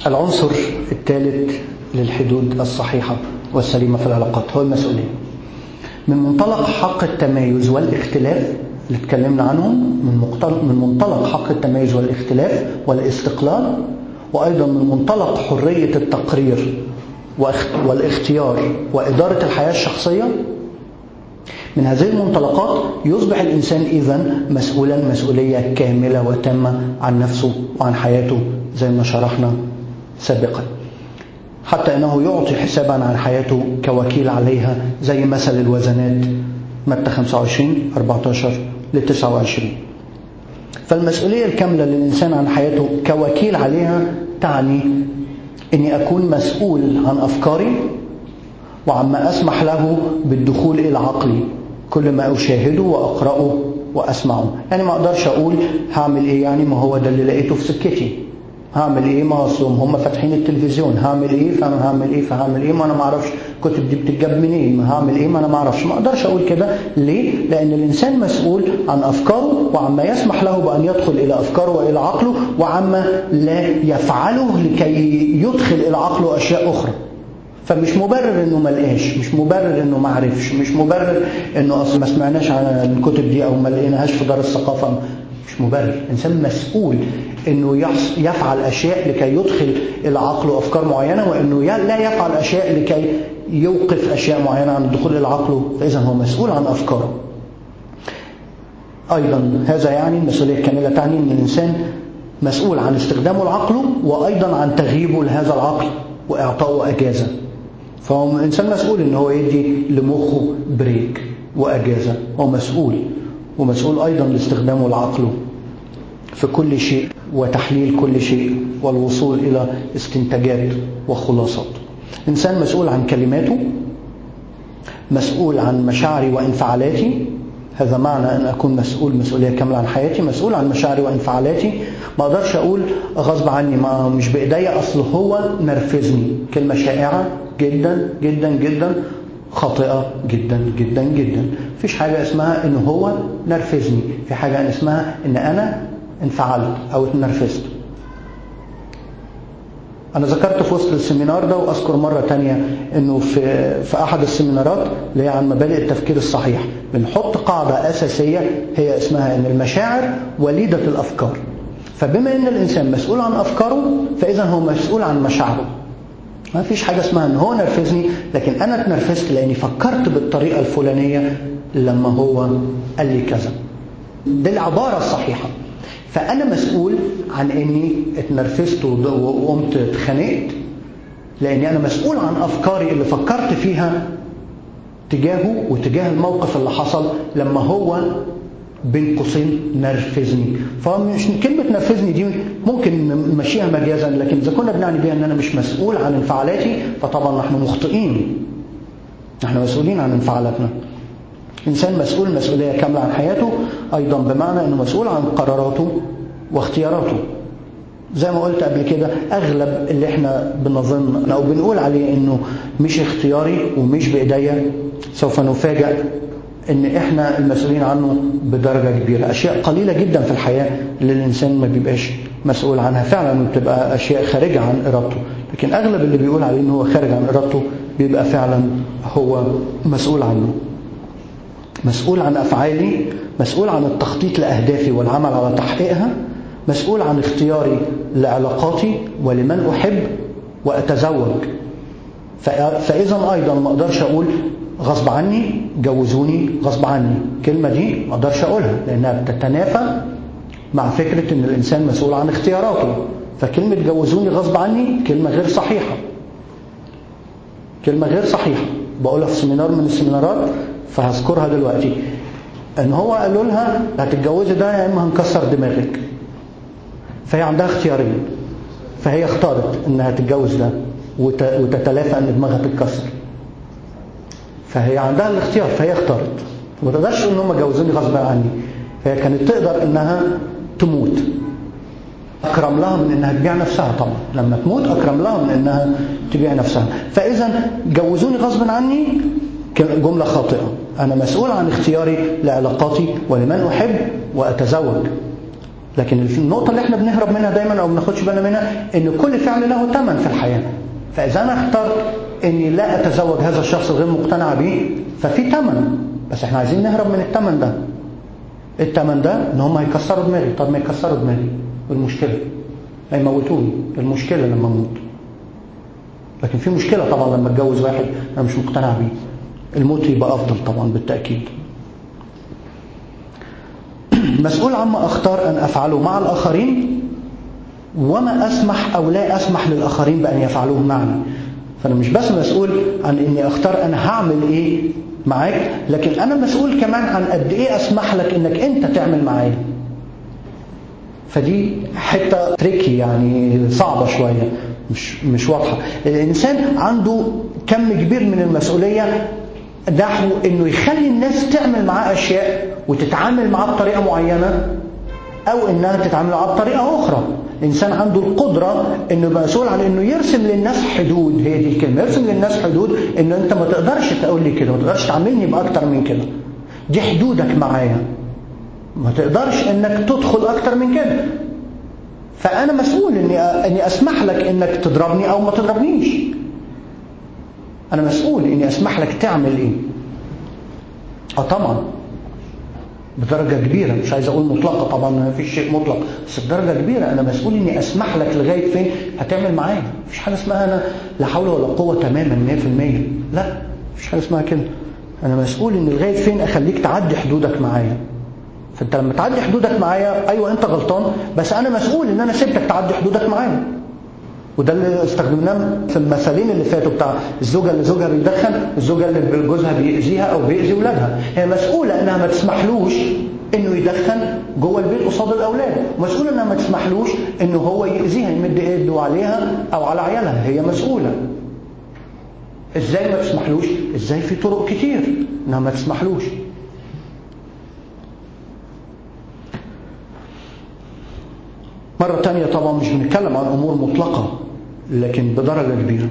العنصر الثالث للحدود الصحيحة والسليمة في العلاقات هو المسؤولية من منطلق حق التمايز والاختلاف اللي اتكلمنا عنهم من من منطلق حق التمايز والاختلاف والاستقلال وأيضا من منطلق حرية التقرير والاختيار وإدارة الحياة الشخصية من هذه المنطلقات يصبح الإنسان إذا مسؤولا مسؤولية كاملة وتامة عن نفسه وعن حياته زي ما شرحنا سابقا حتى أنه يعطي حسابا عن حياته كوكيل عليها زي مثل الوزنات متى 25 14 ل 29 فالمسؤولية الكاملة للإنسان عن حياته كوكيل عليها تعني أني أكون مسؤول عن أفكاري وعما أسمح له بالدخول إلى عقلي كل ما أشاهده وأقرأه وأسمعه يعني ما أقدرش أقول هعمل إيه يعني ما هو ده اللي لقيته في سكتي هعمل ايه ما اصلهم هم فاتحين التلفزيون هعمل ايه فانا هعمل ايه فهعمل ايه ما انا ما اعرفش الكتب دي بتتجاب منين ما هعمل ايه ما انا ما اعرفش ما اقدرش اقول كده ليه لان الانسان مسؤول عن افكاره وعما يسمح له بان يدخل الى افكاره والى عقله وعما لا يفعله لكي يدخل الى عقله اشياء اخرى فمش مبرر انه ما لقاش مش مبرر انه ما عرفش مش مبرر انه اصلا ما سمعناش عن الكتب دي او ما لقيناهاش في دار الثقافه مش مبرر الانسان مسؤول انه يفعل اشياء لكي يدخل الى عقله افكار معينه وانه لا يفعل اشياء لكي يوقف اشياء معينه عن الدخول الى عقله فاذا هو مسؤول عن افكاره ايضا هذا يعني المسؤوليه الكامله تعني ان الانسان مسؤول عن استخدامه لعقله وايضا عن تغييبه لهذا العقل واعطائه اجازه فهو الانسان مسؤول ان هو يدي لمخه بريك واجازه هو مسؤول ومسؤول أيضا لاستخدامه لعقله في كل شيء وتحليل كل شيء والوصول إلى استنتاجات وخلاصات إنسان مسؤول عن كلماته مسؤول عن مشاعري وانفعالاتي هذا معنى أن أكون مسؤول مسؤولية كاملة عن حياتي مسؤول عن مشاعري وانفعالاتي ما أقدرش أقول غصب عني ما مش بإيديا أصل هو نرفزني كلمة شائعة جدا جدا جدا خاطئة جدا جدا جدا مفيش حاجة اسمها ان هو نرفزني في حاجة اسمها ان انا انفعلت او اتنرفزت انا ذكرت في وسط السيمينار ده واذكر مرة تانية انه في, في احد السيمينارات اللي هي عن مبادئ التفكير الصحيح بنحط قاعدة اساسية هي اسمها ان المشاعر وليدة الافكار فبما ان الانسان مسؤول عن افكاره فاذا هو مسؤول عن مشاعره ما فيش حاجة اسمها ان هو نرفزني لكن انا اتنرفزت لاني فكرت بالطريقة الفلانية لما هو قال لي كذا دي العبارة الصحيحة فانا مسؤول عن اني اتنرفزت وقمت اتخانقت لاني انا مسؤول عن افكاري اللي فكرت فيها تجاهه وتجاه الموقف اللي حصل لما هو بين قوسين نرفزني فمش كلمة نرفزني دي ممكن نمشيها مجازا لكن إذا كنا بنعني بيها أن أنا مش مسؤول عن انفعالاتي فطبعا نحن مخطئين نحن مسؤولين عن انفعالاتنا إنسان مسؤول مسؤولية كاملة عن حياته أيضا بمعنى أنه مسؤول عن قراراته واختياراته زي ما قلت قبل كده أغلب اللي احنا بنظن أو بنقول عليه أنه مش اختياري ومش بإيديا سوف نفاجأ ان احنا المسؤولين عنه بدرجة كبيرة اشياء قليلة جدا في الحياة اللي الانسان ما بيبقاش مسؤول عنها فعلا وبتبقى اشياء خارجة عن ارادته لكن اغلب اللي بيقول عليه ان هو خارج عن ارادته بيبقى فعلا هو مسؤول عنه مسؤول عن افعالي مسؤول عن التخطيط لاهدافي والعمل على تحقيقها مسؤول عن اختياري لعلاقاتي ولمن احب واتزوج فاذا ايضا ما اقدرش اقول غصب عني جوزوني غصب عني الكلمة دي ما اقدرش اقولها لانها بتتنافى مع فكرة ان الانسان مسؤول عن اختياراته فكلمة جوزوني غصب عني كلمة غير صحيحة كلمة غير صحيحة بقولها في سيمينار من السيمينارات فهذكرها دلوقتي ان هو قالوا لها هتتجوزي ده يا اما هنكسر دماغك فهي عندها اختيارين فهي اختارت انها تتجوز ده وتتلافى ان دماغها تتكسر فهي عندها الاختيار فهي اختارت وما تقدرش ان هم جوزوني غصب عني فهي كانت تقدر انها تموت اكرم لها من انها تبيع نفسها طبعا لما تموت اكرم لها من انها تبيع نفسها فاذا جوزوني غصب عني جملة خاطئة أنا مسؤول عن اختياري لعلاقاتي ولمن أحب وأتزوج لكن النقطة اللي احنا بنهرب منها دايما او بناخدش بالنا منها ان كل فعل له ثمن في الحياة فاذا انا اخترت اني لا اتزوج هذا الشخص الغير مقتنع به ففي ثمن بس احنا عايزين نهرب من الثمن ده الثمن ده ان هم هيكسروا دماغي طب ما يكسروا دماغي المشكلة هيموتوني المشكلة لما اموت لكن في مشكلة طبعا لما اتجوز واحد انا مش مقتنع بيه الموت يبقى افضل طبعا بالتأكيد مسؤول عما اختار ان افعله مع الاخرين وما اسمح او لا اسمح للاخرين بان يفعلوه معي فانا مش بس مسؤول عن اني اختار انا هعمل ايه معاك لكن انا مسؤول كمان عن قد ايه اسمح لك انك انت تعمل معايا فدي حته تريكي يعني صعبه شويه مش مش واضحه الانسان عنده كم كبير من المسؤوليه نحو انه يخلي الناس تعمل معاه اشياء وتتعامل معاه بطريقه معينه او انها تتعامل معاه بطريقه اخرى الانسان عنده القدره انه يبقى مسؤول عن انه يرسم للناس حدود هي دي الكلمه يرسم للناس حدود ان انت ما تقدرش تقول لي كده ما تقدرش تعاملني باكتر من كده دي حدودك معايا ما تقدرش انك تدخل اكتر من كده فانا مسؤول اني اني اسمح لك انك تضربني او ما تضربنيش انا مسؤول اني اسمح لك تعمل ايه اه طبعا بدرجة كبيرة مش عايز أقول مطلقة طبعا ما فيش شيء مطلق بس بدرجة كبيرة أنا مسؤول إني أسمح لك لغاية فين هتعمل معايا مفيش حاجة اسمها أنا لا حول ولا قوة تماما 100% لا مفيش حاجة اسمها كده أنا مسؤول إن لغاية فين أخليك تعدي حدودك معايا فأنت لما تعدي حدودك معايا أيوة أنت غلطان بس أنا مسؤول إن أنا سيبتك تعدي حدودك معايا وده اللي استخدمناه في المثالين اللي فاتوا بتاع الزوجه اللي زوجها بيدخن الزوجه اللي جوزها بيأذيها او بيأذي اولادها هي مسؤوله انها ما تسمحلوش انه يدخن جوه البيت قصاد الاولاد مسؤوله انها ما تسمحلوش انه هو يأذيها يمد ايده عليها او على عيالها هي مسؤوله ازاي ما تسمحلوش ازاي في طرق كتير انها ما تسمحلوش مرة تانية طبعا مش بنتكلم عن أمور مطلقة لكن بدرجة كبيرة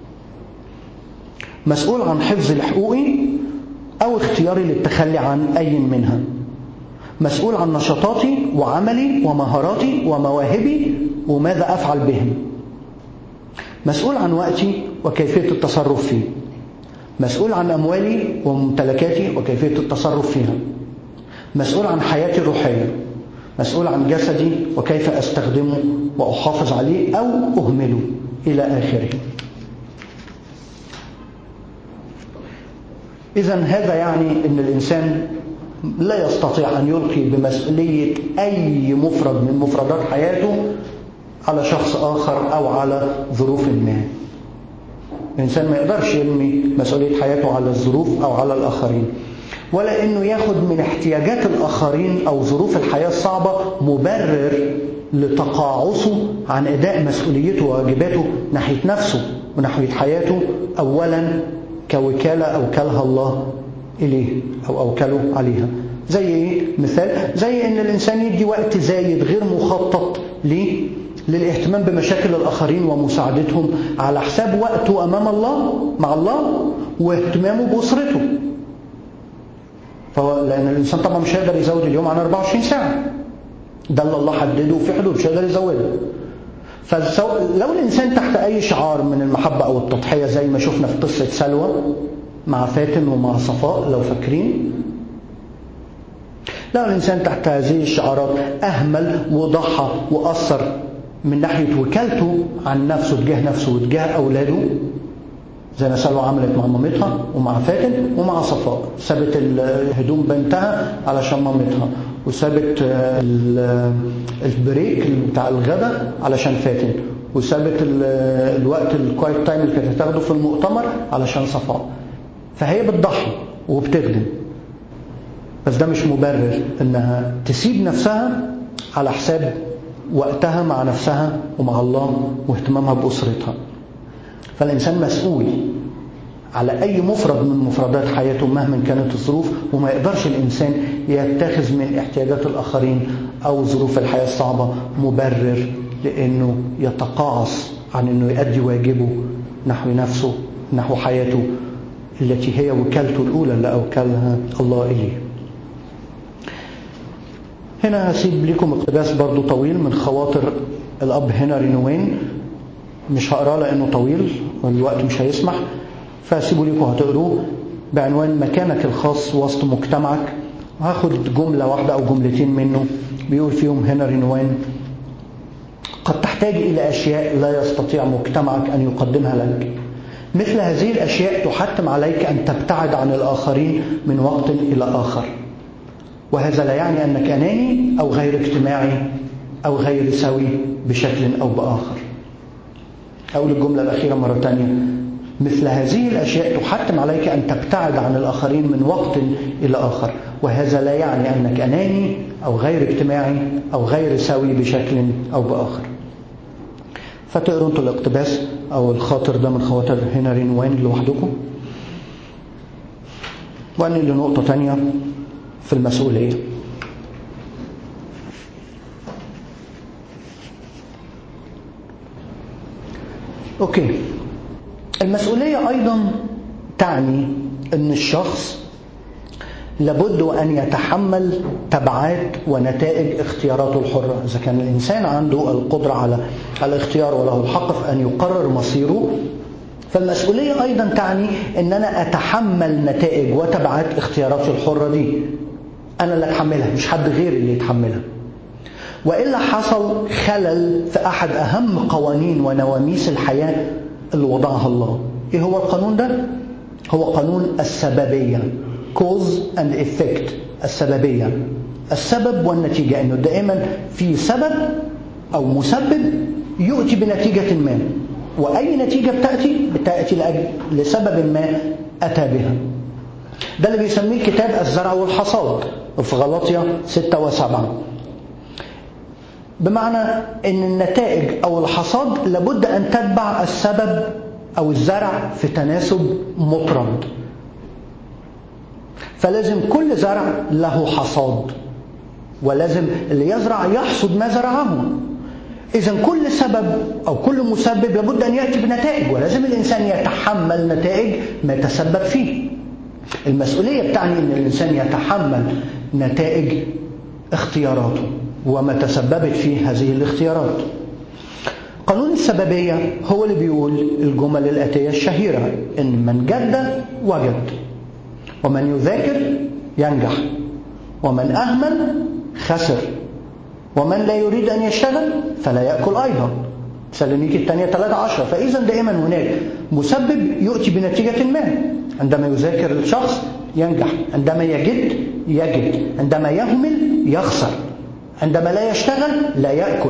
مسؤول عن حفظ حقوقي أو اختياري للتخلي عن أي منها مسؤول عن نشاطاتي وعملي ومهاراتي ومواهبي وماذا أفعل بهم مسؤول عن وقتي وكيفية التصرف فيه مسؤول عن أموالي وممتلكاتي وكيفية التصرف فيها مسؤول عن حياتي الروحية مسؤول عن جسدي وكيف أستخدمه وأحافظ عليه أو أهمله إلى آخره إذا هذا يعني أن الإنسان لا يستطيع أن يلقي بمسؤولية أي مفرد من مفردات حياته على شخص آخر أو على ظروف ما الإنسان ما يقدرش يرمي مسؤولية حياته على الظروف أو على الآخرين ولا انه ياخد من احتياجات الاخرين او ظروف الحياه الصعبه مبرر لتقاعسه عن اداء مسؤوليته وواجباته ناحيه نفسه وناحيه حياته اولا كوكاله اوكلها الله اليه او اوكله عليها زي ايه مثال زي ان الانسان يدي وقت زايد غير مخطط ليه للاهتمام بمشاكل الاخرين ومساعدتهم على حساب وقته امام الله مع الله واهتمامه باسرته فهو لأن الإنسان طبعا مش هيقدر يزود اليوم عن 24 ساعة ده اللي الله حدده في حدود مش هيقدر يزودها فلو الإنسان تحت أي شعار من المحبة أو التضحية زي ما شفنا في قصة سلوى مع فاتن ومع صفاء لو فاكرين لو الإنسان تحت هذه الشعارات أهمل وضحى وأثر من ناحية وكالته عن نفسه تجاه نفسه وتجاه أولاده زي ما سلوى عملت مع مامتها ومع فاتن ومع صفاء سابت هدوم بنتها علشان مامتها وسابت البريك بتاع الغداء علشان فاتن وسابت الوقت الكوايت تايم اللي كانت هتاخده في المؤتمر علشان صفاء فهي بتضحي وبتخدم بس ده مش مبرر انها تسيب نفسها على حساب وقتها مع نفسها ومع الله واهتمامها بأسرتها فالإنسان مسؤول على أي مفرد من مفردات حياته مهما كانت الظروف وما يقدرش الإنسان يتخذ من احتياجات الآخرين أو ظروف الحياة الصعبة مبرر لأنه يتقاعس عن أنه يؤدي واجبه نحو نفسه نحو حياته التي هي وكالته الأولى اللي أوكلها الله إليه هنا هسيب لكم اقتباس برضو طويل من خواطر الأب هنري نوين مش هقراه لأنه طويل والوقت مش هيسمح فهسيبه لكم هتقروه بعنوان مكانك الخاص وسط مجتمعك هاخد جملة واحدة أو جملتين منه بيقول فيهم هنري نوين قد تحتاج إلى أشياء لا يستطيع مجتمعك أن يقدمها لك مثل هذه الأشياء تحتم عليك أن تبتعد عن الآخرين من وقت إلى آخر وهذا لا يعني أنك أناني أو غير اجتماعي أو غير سوي بشكل أو بآخر أقول الجملة الأخيرة مرة ثانية مثل هذه الأشياء تحتم عليك أن تبتعد عن الآخرين من وقت إلى آخر وهذا لا يعني أنك أناني أو غير اجتماعي أو غير سوي بشكل أو بآخر فتقروا انتوا الاقتباس أو الخاطر ده من خواطر هنري نوين لوحدكم وأنقل لنقطة تانية في المسؤولية أوكي المسؤولية أيضا تعني أن الشخص لابد أن يتحمل تبعات ونتائج اختياراته الحرة إذا كان الإنسان عنده القدرة على الاختيار وله الحق في أن يقرر مصيره فالمسؤولية أيضا تعني أن أنا أتحمل نتائج وتبعات اختياراتي الحرة دي أنا اللي أتحملها مش حد غيري اللي يتحملها وإلا حصل خلل في أحد أهم قوانين ونواميس الحياة اللي وضعها الله إيه هو القانون ده؟ هو قانون السببية cause and effect السببية السبب والنتيجة أنه دائما في سبب أو مسبب يؤتي بنتيجة ما وأي نتيجة بتأتي بتأتي لسبب ما أتى بها ده اللي بيسميه كتاب الزرع والحصاد في غلطية ستة وسبعة بمعنى أن النتائج أو الحصاد لابد أن تتبع السبب أو الزرع في تناسب مطرد فلازم كل زرع له حصاد ولازم اللي يزرع يحصد ما زرعه إذا كل سبب أو كل مسبب لابد أن يأتي بنتائج ولازم الإنسان يتحمل نتائج ما تسبب فيه المسؤولية بتعني أن الإنسان يتحمل نتائج اختياراته وما تسببت فيه هذه الاختيارات قانون السببية هو اللي بيقول الجمل الآتية الشهيرة إن من جد وجد ومن يذاكر ينجح ومن أهمل خسر ومن لا يريد أن يشتغل فلا يأكل أيضا سالونيكي الثانية 13 فإذا دائما هناك مسبب يؤتي بنتيجة ما عندما يذاكر الشخص ينجح عندما يجد يجد عندما يهمل يخسر عندما لا يشتغل لا يأكل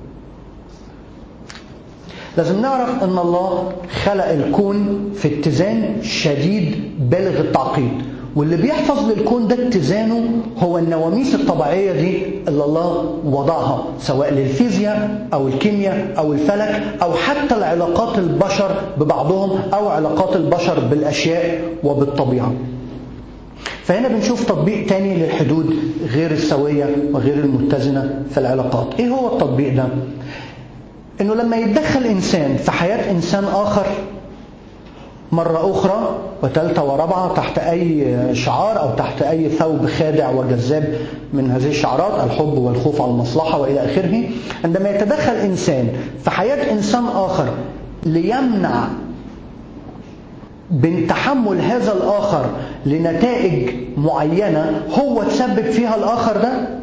لازم نعرف أن الله خلق الكون في اتزان شديد بالغ التعقيد واللي بيحفظ للكون ده اتزانه هو النواميس الطبيعية دي اللي الله وضعها سواء للفيزياء أو الكيمياء أو الفلك أو حتى العلاقات البشر ببعضهم أو علاقات البشر بالأشياء وبالطبيعة فهنا بنشوف تطبيق تاني للحدود غير السوية وغير المتزنة في العلاقات ايه هو التطبيق ده انه لما يتدخل انسان في حياة انسان اخر مرة أخرى وثالثة ورابعة تحت أي شعار أو تحت أي ثوب خادع وجذاب من هذه الشعارات الحب والخوف على المصلحة وإلى آخره عندما يتدخل إنسان في حياة إنسان آخر ليمنع من تحمل هذا الآخر لنتائج معينة هو تسبب فيها الآخر ده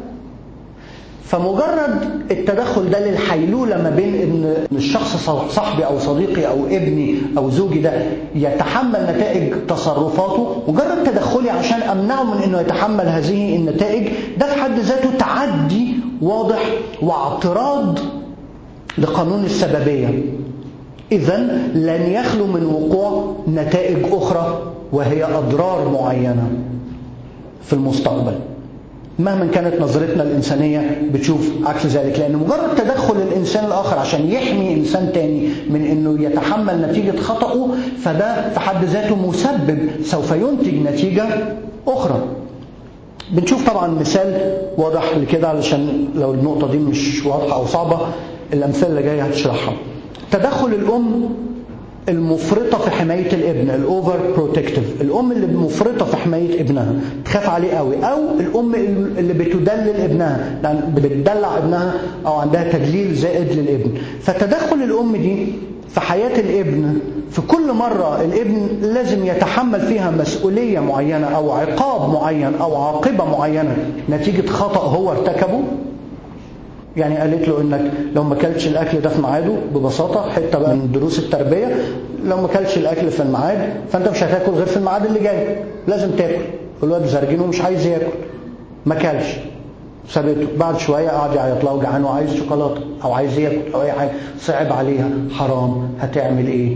فمجرد التدخل ده للحيلولة ما بين ان الشخص صاحبي او صديقي او ابني او زوجي ده يتحمل نتائج تصرفاته مجرد تدخلي عشان امنعه من انه يتحمل هذه النتائج ده في حد ذاته تعدي واضح واعتراض لقانون السببية اذا لن يخلو من وقوع نتائج اخرى وهي اضرار معينة في المستقبل مهما كانت نظرتنا الإنسانية بتشوف عكس ذلك لأن مجرد تدخل الإنسان الآخر عشان يحمي إنسان تاني من أنه يتحمل نتيجة خطأه فده في حد ذاته مسبب سوف ينتج نتيجة أخرى بنشوف طبعا مثال واضح لكده علشان لو النقطة دي مش واضحة أو صعبة الأمثلة اللي جاية هتشرحها تدخل الأم المفرطة في حماية الابن الاوفر بروتكتيف الام اللي مفرطة في حماية ابنها تخاف عليه قوي او الام اللي بتدلل ابنها لان بتدلع ابنها او عندها تدليل زائد للابن فتدخل الام دي في حياة الابن في كل مرة الابن لازم يتحمل فيها مسؤولية معينة أو عقاب معين أو عاقبة معينة نتيجة خطأ هو ارتكبه يعني قالت له انك لو ما كلتش الاكل ده في ميعاده ببساطه حته بقى من دروس التربيه لو ما كلتش الاكل في الميعاد فانت مش هتاكل غير في الميعاد اللي جاي لازم تاكل الواد زرجين ومش عايز ياكل ما كلش سابته بعد شويه قعد يعيط لها وجعان وعايز شوكولاته او عايز ياكل او اي حاجه صعب عليها حرام هتعمل ايه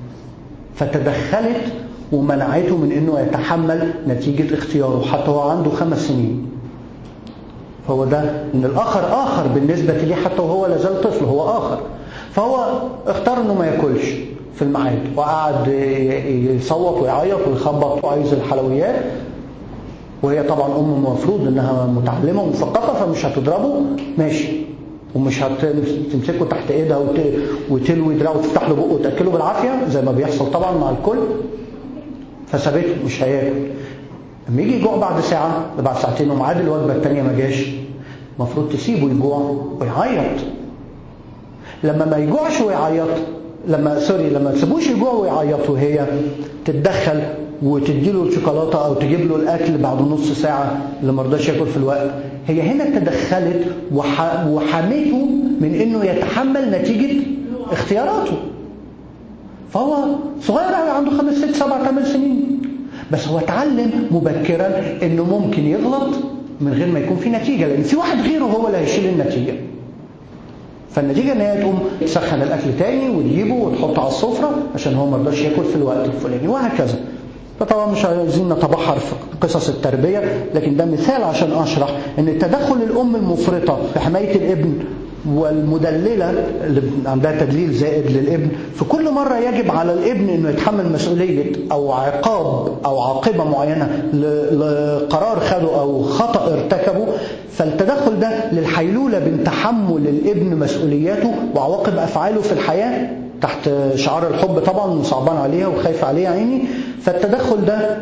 فتدخلت ومنعته من انه يتحمل نتيجه اختياره حتى هو عنده خمس سنين هو ده ان الاخر اخر بالنسبه ليه حتى وهو لازال طفل هو اخر فهو اختار انه ما ياكلش في الميعاد وقعد يصوت ويعيط ويخبط وعايز الحلويات وهي طبعا ام المفروض انها متعلمه ومثقفه فمش هتضربه ماشي ومش هتمسكه تحت ايدها وتلوي دراعه وتفتح له بقه وتاكله بالعافيه زي ما بيحصل طبعا مع الكل فسابته مش هياكل لما يجي يجوع بعد ساعة بعد ساعتين وميعاد الوجبة الثانية ما جاش المفروض تسيبه يجوع ويعيط لما ما يجوعش ويعيط لما سوري لما تسيبوش يجوع ويعيط وهي تتدخل وتدي له الشوكولاته او تجيب له الاكل بعد نص ساعه اللي ما رضاش ياكل في الوقت هي هنا تدخلت وح... وحمته من انه يتحمل نتيجه اختياراته فهو صغير قوي عنده خمس ست سبع ثمان سنين بس هو اتعلم مبكرا انه ممكن يغلط من غير ما يكون في نتيجه لان في واحد غيره هو اللي هيشيل النتيجه فالنتيجه ان هي تقوم تسخن الاكل تاني وتجيبه وتحطه على السفره عشان هو ما رضاش ياكل في الوقت الفلاني وهكذا فطبعا مش عايزين نتبحر في قصص التربيه لكن ده مثال عشان اشرح ان تدخل الام المفرطه في حمايه الابن والمدللة اللي عندها تدليل زائد للابن في كل مرة يجب على الابن انه يتحمل مسؤولية او عقاب او عاقبة معينة لقرار خده او خطأ ارتكبه فالتدخل ده للحيلولة بين تحمل الابن مسؤولياته وعواقب افعاله في الحياة تحت شعار الحب طبعا صعبان عليها وخايف عليها عيني فالتدخل ده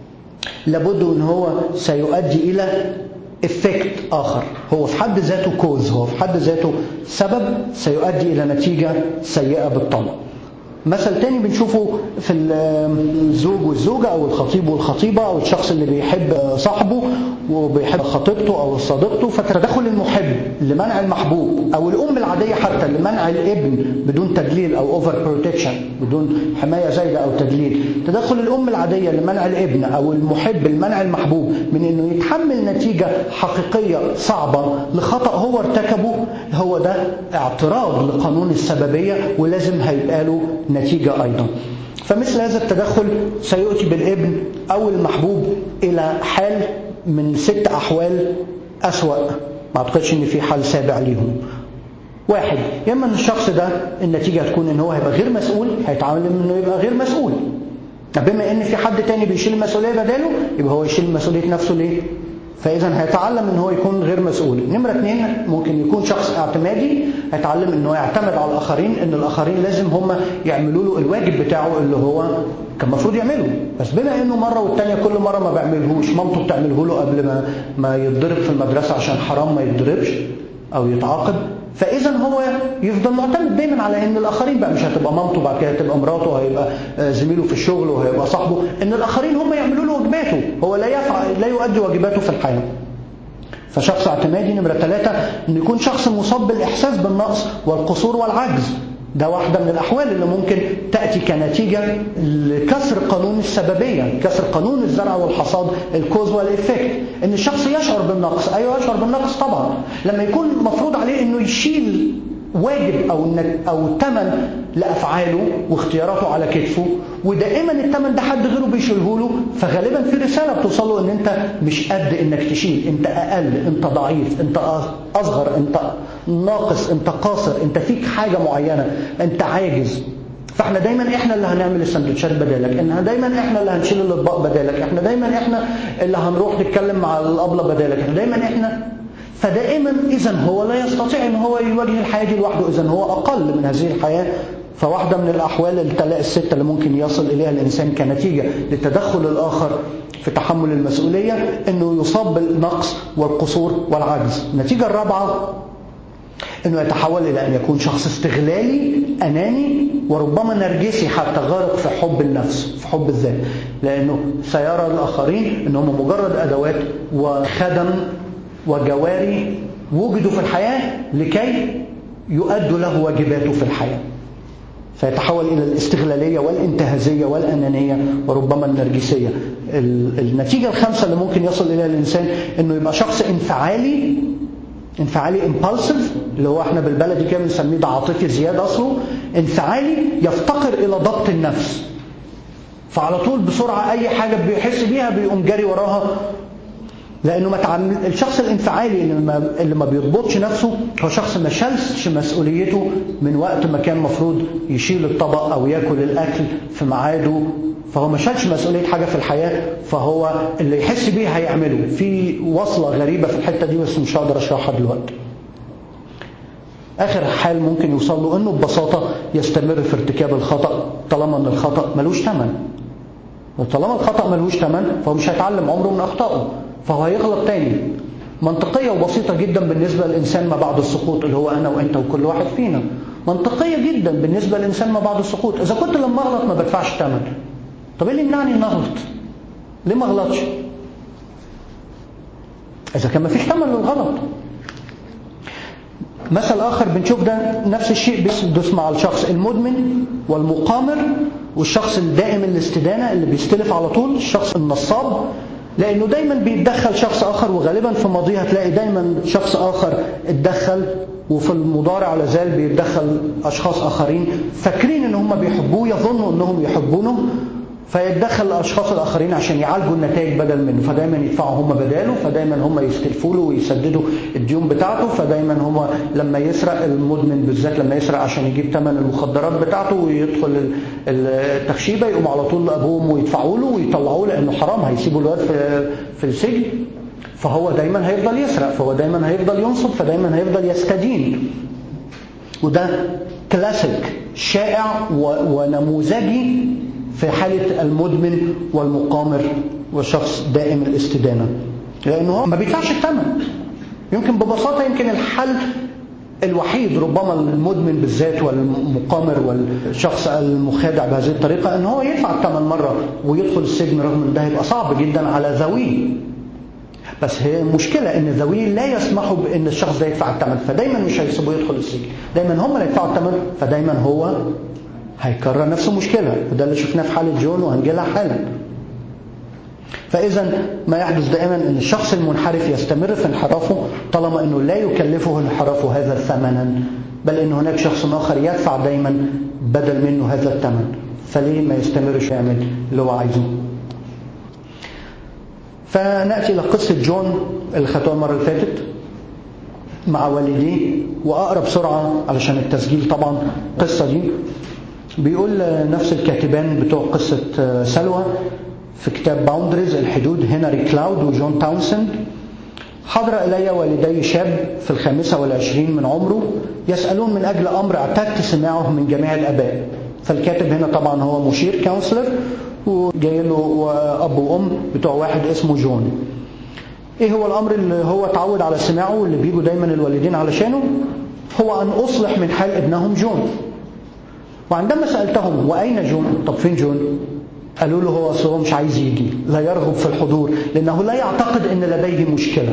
لابد ان هو سيؤدي الى افكت اخر هو في حد ذاته كوز هو في حد ذاته سبب سيؤدي الى نتيجه سيئه بالطبع مثل تاني بنشوفه في الزوج والزوجة أو الخطيب والخطيبة أو الشخص اللي بيحب صاحبه وبيحب خطيبته أو صديقته فتدخل المحب لمنع المحبوب أو الأم العادية حتى لمنع الابن بدون تدليل أو اوفر بروتكشن بدون حماية زايدة أو تدليل تدخل الأم العادية لمنع الابن أو المحب لمنع المحبوب من أنه يتحمل نتيجة حقيقية صعبة لخطأ هو ارتكبه هو ده اعتراض لقانون السببية ولازم هيبقى له نتيجة أيضا فمثل هذا التدخل سيؤتي بالابن أو المحبوب إلى حال من ست أحوال أسوأ ما أعتقدش إن في حال سابع ليهم واحد يا إما أن الشخص ده النتيجة هتكون إن هو هيبقى غير مسؤول هيتعامل إنه يبقى غير مسؤول بما إن في حد تاني بيشيل المسؤولية بداله يبقى هو يشيل مسؤولية نفسه ليه؟ فإذا هيتعلم ان هو يكون غير مسؤول نمرة اثنين ممكن يكون شخص اعتمادي هيتعلم ان هو يعتمد على الآخرين ان الآخرين لازم هم يعملوا له الواجب بتاعه اللي هو كان المفروض يعمله بس بما انه مرة والتانية كل مرة ما بيعملهوش مامته بتعمله له قبل ما ما يتضرب في المدرسة عشان حرام ما يتضربش او يتعاقب فاذا هو يفضل معتمد دايما على ان الاخرين بقى مش هتبقى مامته بعد كده هتبقى مراته هيبقى زميله في الشغل وهيبقى صاحبه ان الاخرين هم يعملوا له واجباته هو لا يفعل لا يؤدي واجباته في الحياه فشخص اعتمادي نمرة ثلاثة أن يكون شخص مصاب بالإحساس بالنقص والقصور والعجز ده واحدة من الأحوال اللي ممكن تأتي كنتيجة لكسر قانون السببية كسر قانون الزرع والحصاد الكوز والإفكت إن الشخص يشعر بالنقص أيوة يشعر بالنقص طبعا لما يكون مفروض عليه إنه يشيل واجب أو أو ثمن لأفعاله واختياراته على كتفه ودائما الثمن ده حد غيره بيشيله له فغالبا في رسالة بتوصل له إن أنت مش قد إنك تشيل أنت أقل أنت ضعيف أنت أصغر أنت ناقص أنت قاصر أنت فيك حاجة معينة أنت عاجز فاحنا دايما احنا اللي هنعمل السندوتشات بدالك ان دايما احنا اللي هنشيل الاطباق بدالك احنا دايما احنا اللي هنروح نتكلم مع الابله بدالك احنا دايما احنا فدائما اذا هو لا يستطيع ان هو يواجه الحياه دي لوحده اذا هو اقل من هذه الحياه فواحدة من الأحوال التلاقي الستة اللي ممكن يصل إليها الإنسان كنتيجة لتدخل الآخر في تحمل المسؤولية أنه يصاب بالنقص والقصور والعجز النتيجة الرابعة أنه يتحول إلى أن يكون شخص استغلالي أناني وربما نرجسي حتى غارق في حب النفس في حب الذات لأنه سيرى الآخرين أنهم مجرد أدوات وخدم وجواري وجدوا في الحياة لكي يؤدوا له واجباته في الحياة فيتحول إلى الاستغلالية والانتهازية والأنانية وربما النرجسية النتيجة الخامسة اللي ممكن يصل إليها الإنسان أنه يبقى شخص انفعالي انفعالي امبالسيف اللي هو احنا بالبلدي كده بنسميه ده عاطفي زياده اصله انفعالي يفتقر الى ضبط النفس فعلى طول بسرعه اي حاجه بيحس بيها بيقوم جاري وراها لانه ما تعمل الشخص الانفعالي اللي ما, اللي ما بيضبطش نفسه هو شخص ما شالش مسؤوليته من وقت ما كان مفروض يشيل الطبق او ياكل الاكل في ميعاده فهو ما شالش مسؤوليه حاجه في الحياه فهو اللي يحس بيه هيعمله في وصله غريبه في الحته دي بس مش هقدر اشرحها دلوقتي اخر حال ممكن يوصل له انه ببساطه يستمر في ارتكاب الخطا طالما ان الخطا ملوش ثمن وطالما الخطا ملوش ثمن فهو مش هيتعلم عمره من اخطائه فهو هيغلط تاني منطقية وبسيطة جدا بالنسبة للإنسان ما بعد السقوط اللي هو أنا وأنت وكل واحد فينا منطقية جدا بالنسبة للإنسان ما بعد السقوط إذا كنت لما أغلط ما بدفعش ثمن طب إيه اللي يمنعني إن أغلط؟ ليه ما أغلطش؟ إذا كان ما فيش ثمن للغلط مثل آخر بنشوف ده نفس الشيء بيحدث مع الشخص المدمن والمقامر والشخص الدائم الاستدانة اللي بيستلف على طول الشخص النصاب لانه دايما بيتدخل شخص اخر وغالبا في ماضيه هتلاقي دايما شخص اخر اتدخل وفي المضارع لا زال بيتدخل اشخاص اخرين فاكرين ان هم بيحبوه يظنوا انهم يحبونه فيتدخل الاشخاص الاخرين عشان يعالجوا النتائج بدل منه فدايما يدفعوا هم بداله فدايما هم يستلفوا له ويسددوا الديون بتاعته فدايما هم لما يسرق المدمن بالذات لما يسرق عشان يجيب ثمن المخدرات بتاعته ويدخل التخشيبه يقوم على طول لابوهم ويدفعوا له ويطلعوه لانه حرام هيسيبوا الواد في في السجن فهو دايما هيفضل يسرق فهو دايما هيفضل ينصب فدايما هيفضل يستدين وده كلاسيك شائع ونموذجي في حالة المدمن والمقامر والشخص دائم الاستدانة لأنه هو ما بيدفعش الثمن يمكن ببساطة يمكن الحل الوحيد ربما المدمن بالذات والمقامر والشخص المخادع بهذه الطريقة ان هو يدفع الثمن مرة ويدخل السجن رغم ان ده هيبقى صعب جدا على ذويه بس هي المشكلة ان ذويه لا يسمحوا بان الشخص ده يدفع الثمن فدايما مش هيسيبوه يدخل السجن دايما هم اللي يدفعوا الثمن فدايما هو هيكرر نفس المشكلة وده اللي شفناه في حالة جون وهنجيلها حالا فإذا ما يحدث دائما أن الشخص المنحرف يستمر في انحرافه طالما أنه لا يكلفه انحرافه هذا ثمنا بل أن هناك شخص آخر يدفع دائما بدل منه هذا الثمن فليه ما يستمرش يعمل اللي هو عايزه فنأتي إلى قصة جون اللي خدتوها المرة اللي فاتت مع والديه وأقرأ بسرعة علشان التسجيل طبعا القصة دي بيقول نفس الكاتبان بتوع قصة سلوى في كتاب باوندريز الحدود هنري كلاود وجون تاونسند حضر إلي والدي شاب في الخامسة والعشرين من عمره يسألون من أجل أمر اعتدت سماعه من جميع الآباء فالكاتب هنا طبعا هو مشير كونسلر وجاي له أب وأم بتوع واحد اسمه جون ايه هو الامر اللي هو اتعود على سماعه واللي بيجوا دايما الوالدين علشانه هو ان اصلح من حال ابنهم جون وعندما سألتهم وأين جون طب فين جون قالوا له هو هو مش عايز يجي لا يرغب في الحضور لأنه لا يعتقد أن لديه مشكلة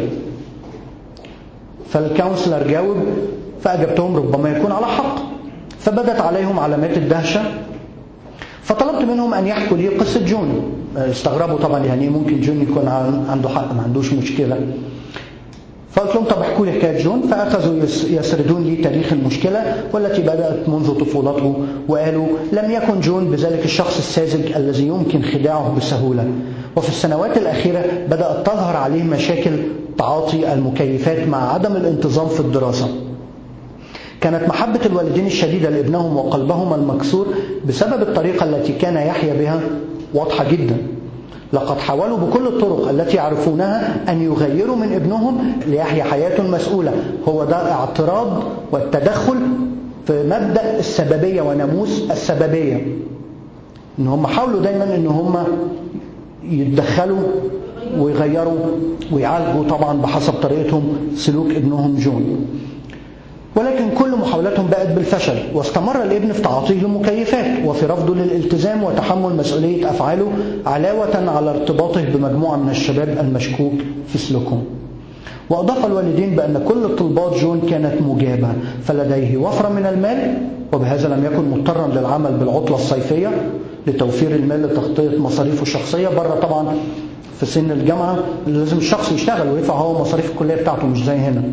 فالكونسلر جاوب فأجبتهم ربما يكون على حق فبدت عليهم علامات الدهشة فطلبت منهم أن يحكوا لي قصة جون استغربوا طبعا يعني ممكن جون يكون عنده حق ما عندوش مشكلة فقلت لهم طب احكوا لي حكايه جون فاخذوا يسردون لي تاريخ المشكله والتي بدات منذ طفولته وقالوا لم يكن جون بذلك الشخص الساذج الذي يمكن خداعه بسهوله وفي السنوات الاخيره بدات تظهر عليه مشاكل تعاطي المكيفات مع عدم الانتظام في الدراسه كانت محبة الوالدين الشديدة لابنهم وقلبهما المكسور بسبب الطريقة التي كان يحيا بها واضحة جدا لقد حاولوا بكل الطرق التي يعرفونها أن يغيروا من ابنهم ليحيا حياة مسؤولة هو ده اعتراض والتدخل في مبدأ السببية وناموس السببية ان هم حاولوا دايما ان هم يتدخلوا ويغيروا ويعالجوا طبعا بحسب طريقتهم سلوك ابنهم جون ولكن كل محاولاتهم بقت بالفشل واستمر الابن في تعاطيه المكيفات وفي رفضه للالتزام وتحمل مسؤولية أفعاله علاوة على ارتباطه بمجموعة من الشباب المشكوك في سلوكهم وأضاف الوالدين بأن كل طلبات جون كانت مجابة فلديه وفرة من المال وبهذا لم يكن مضطرا للعمل بالعطلة الصيفية لتوفير المال لتغطية مصاريفه الشخصية بره طبعا في سن الجامعة لازم الشخص يشتغل ويدفع هو مصاريف الكلية بتاعته مش زي هنا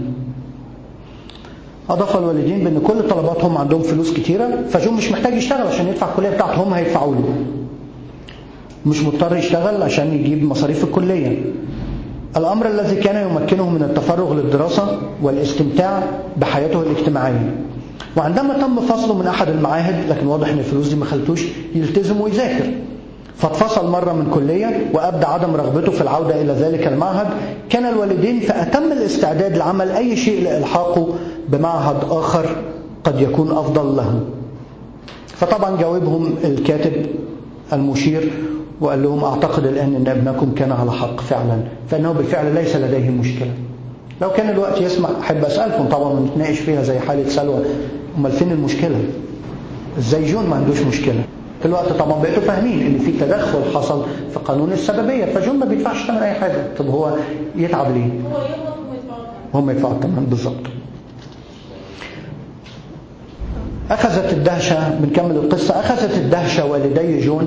أضاف الوالدين بأن كل طلباتهم عندهم فلوس كتيرة فجون مش محتاج يشتغل عشان يدفع الكلية بتاعته هم هيدفعوا له مش مضطر يشتغل عشان يجيب مصاريف الكلية الأمر الذي كان يمكنه من التفرغ للدراسة والاستمتاع بحياته الاجتماعية وعندما تم فصله من أحد المعاهد لكن واضح أن الفلوس دي ما خلتوش يلتزم ويذاكر فاتفصل مرة من كلية وأبدى عدم رغبته في العودة إلى ذلك المعهد كان الوالدين فأتم الاستعداد لعمل أي شيء لإلحاقه بمعهد آخر قد يكون أفضل له فطبعا جاوبهم الكاتب المشير وقال لهم أعتقد الآن أن ابنكم كان على حق فعلا فإنه بالفعل ليس لديه مشكلة لو كان الوقت يسمح أحب أسألكم طبعا نتناقش فيها زي حالة سلوى أمال فين المشكلة ازاي جون ما عندوش مشكلة في الوقت طبعا بقيتوا فاهمين ان في تدخل حصل في قانون السببية فجون ما بيدفعش ثمن اي حاجة طب هو يتعب ليه هو يغلط ويدفعوا هم يدفعوا الثمن بالظبط أخذت الدهشة بنكمل القصة أخذت الدهشة والدي جون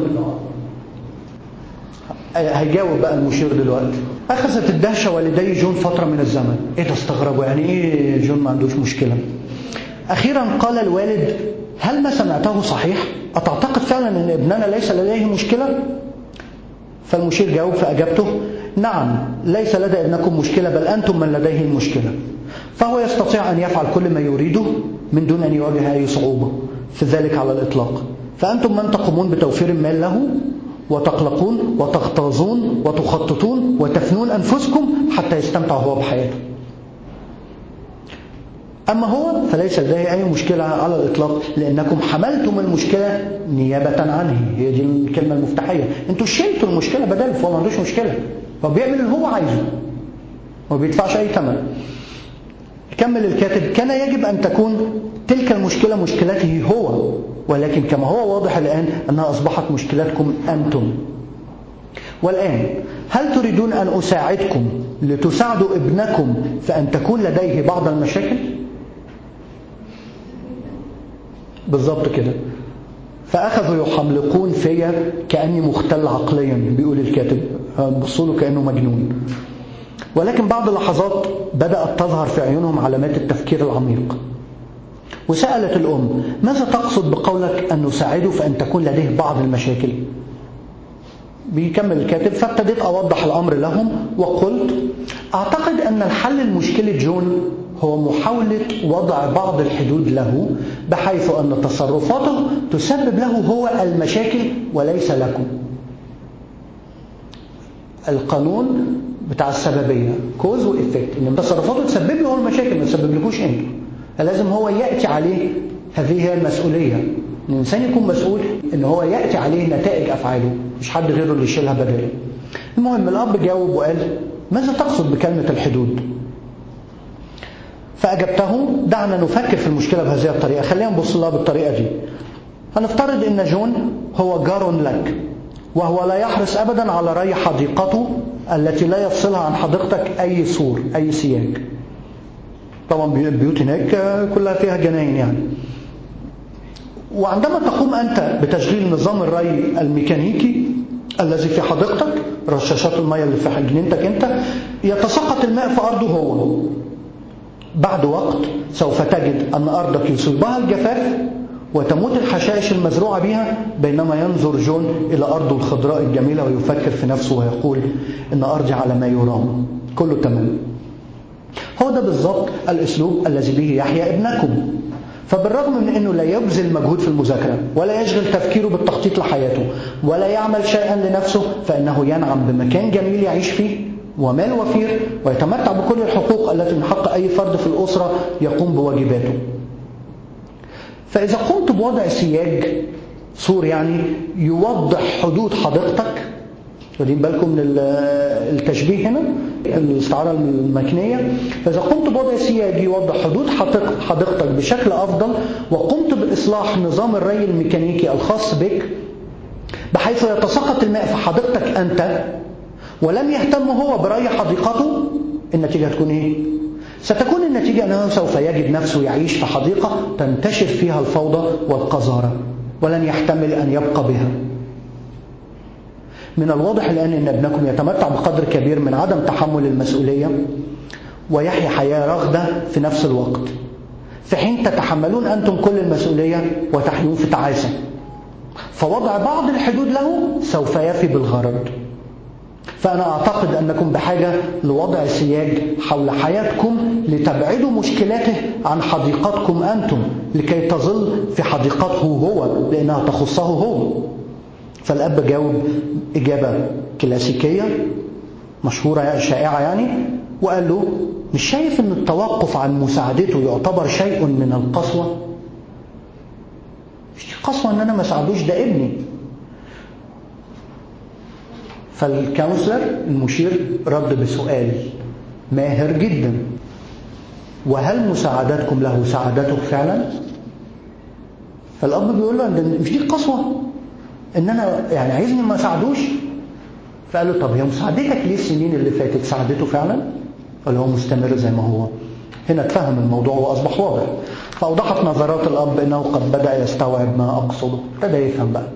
هيجاوب بقى المشير دلوقتي أخذت الدهشة والدي جون فترة من الزمن إيه ده استغربوا يعني إيه جون ما عندوش مشكلة أخيرا قال الوالد هل ما سمعته صحيح أتعتقد فعلا أن ابننا ليس لديه مشكلة فالمشير جاوب فأجابته نعم ليس لدى ابنكم مشكلة بل أنتم من لديه المشكلة فهو يستطيع أن يفعل كل ما يريده من دون أن يواجه أي صعوبة في ذلك على الإطلاق فأنتم من تقومون بتوفير المال له وتقلقون وتغتاظون وتخططون وتفنون أنفسكم حتى يستمتع هو بحياته أما هو فليس لديه أي مشكلة على الإطلاق لأنكم حملتم المشكلة نيابة عنه هي دي الكلمة المفتاحية أنتوا شلتوا المشكلة بدل فهو ما عندوش مشكلة هو بيعمل اللي هو عايزه ما بيدفعش أي ثمن كمل الكاتب كان يجب أن تكون تلك المشكلة مشكلته هو ولكن كما هو واضح الآن أنها أصبحت مشكلتكم أنتم والآن هل تريدون أن أساعدكم لتساعدوا ابنكم في أن تكون لديه بعض المشاكل؟ بالضبط كده فأخذوا يحملقون فيا كأني مختل عقليا بيقول الكاتب بصوا له كأنه مجنون ولكن بعد لحظات بدأت تظهر في عيونهم علامات التفكير العميق وسألت الأم ماذا تقصد بقولك أن نساعده في أن تكون لديه بعض المشاكل بيكمل الكاتب فابتديت أوضح الأمر لهم وقلت أعتقد أن الحل لمشكلة جون هو محاولة وضع بعض الحدود له بحيث أن تصرفاته تسبب له هو المشاكل وليس لكم القانون بتاع السببية كوز وإفكت إن تصرفاته تسبب له هو المشاكل ما تسبب لكوش أنتوا فلازم هو يأتي عليه هذه هي المسؤولية إن الإنسان يكون مسؤول إن هو يأتي عليه نتائج أفعاله مش حد غيره اللي يشيلها بداله المهم الأب جاوب وقال ماذا تقصد بكلمة الحدود فأجبته دعنا نفكر في المشكلة بهذه الطريقة خلينا نبص لها بالطريقة دي هنفترض ان جون هو جار لك وهو لا يحرص ابدا على ري حديقته التي لا يفصلها عن حديقتك اي سور اي سياج طبعا البيوت هناك كلها فيها جناين يعني وعندما تقوم أنت بتشغيل نظام الري الميكانيكي الذي في حديقتك رشاشات المية اللي في جنينتك أنت يتساقط الماء في أرضه هو بعد وقت سوف تجد أن أرضك يصيبها الجفاف وتموت الحشائش المزروعة بها بينما ينظر جون إلى أرضه الخضراء الجميلة ويفكر في نفسه ويقول إن أرضي على ما يرام كله تمام هو ده بالضبط الأسلوب الذي به يحيى ابنكم فبالرغم من أنه لا يبذل مجهود في المذاكرة ولا يشغل تفكيره بالتخطيط لحياته ولا يعمل شيئا لنفسه فإنه ينعم بمكان جميل يعيش فيه ومال وفير ويتمتع بكل الحقوق التي من حق أي فرد في الأسرة يقوم بواجباته فإذا قمت بوضع سياج سور يعني يوضح حدود حديقتك واخدين بالكم من التشبيه هنا الاستعارة المكنية فإذا قمت بوضع سياج يوضح حدود حديقتك بشكل أفضل وقمت بإصلاح نظام الري الميكانيكي الخاص بك بحيث يتساقط الماء في حديقتك أنت ولم يهتم هو بري حديقته النتيجة هتكون إيه؟ ستكون النتيجة أنه سوف يجد نفسه يعيش في حديقة تنتشر فيها الفوضى والقذارة ولن يحتمل أن يبقى بها من الواضح الآن أن ابنكم يتمتع بقدر كبير من عدم تحمل المسؤولية ويحيا حياة رغدة في نفس الوقت في حين تتحملون أنتم كل المسؤولية وتحيون في تعاسة فوضع بعض الحدود له سوف يفي بالغرض فأنا أعتقد أنكم بحاجة لوضع سياج حول حياتكم لتبعدوا مشكلاته عن حديقتكم أنتم لكي تظل في حديقته هو لأنها تخصه هو فالأب جاوب إجابة كلاسيكية مشهورة شائعة يعني وقال له مش شايف أن التوقف عن مساعدته يعتبر شيء من القسوة مش قسوة أن أنا ما ساعدوش ده ابني فالكونسلر المشير رد بسؤال ماهر جدا وهل مساعدتكم له ساعدته فعلا فالاب بيقول له مش دي قسوه ان انا يعني عايزني ما اساعدوش فقال له طب هي مساعدتك ليه السنين اللي فاتت ساعدته فعلا ولا هو مستمر زي ما هو هنا اتفهم الموضوع واصبح واضح فاوضحت نظرات الاب انه قد بدا يستوعب ما اقصده ابتدى يفهم بقى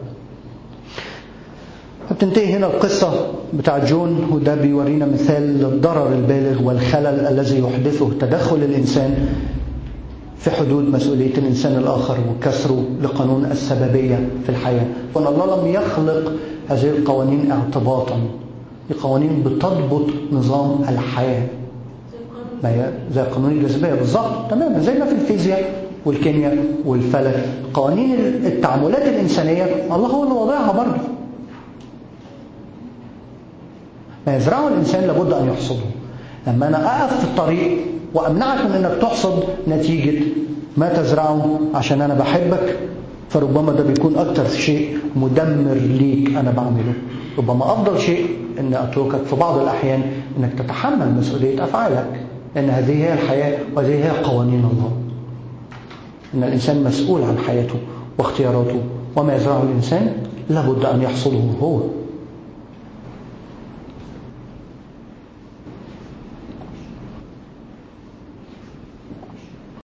بتنتهي هنا القصة بتاع جون وده بيورينا مثال للضرر البالغ والخلل الذي يحدثه تدخل الإنسان في حدود مسؤولية الإنسان الآخر وكسره لقانون السببية في الحياة وأن الله لم يخلق هذه القوانين اعتباطا دي قوانين بتضبط نظام الحياة ما هي زي قانون الجاذبية بالظبط تماما زي ما في الفيزياء والكيمياء والفلك قوانين التعاملات الإنسانية الله هو اللي وضعها برضه ما يزرعه الإنسان لابد أن يحصده لما أنا أقف في الطريق وأمنعك من أنك تحصد نتيجة ما تزرعه عشان أنا بحبك فربما ده بيكون أكتر شيء مدمر ليك أنا بعمله ربما أفضل شيء أن أتركك في بعض الأحيان أنك تتحمل مسؤولية أفعالك لأن هذه هي الحياة وهذه هي قوانين الله أن الإنسان مسؤول عن حياته واختياراته وما يزرعه الإنسان لابد أن يحصده هو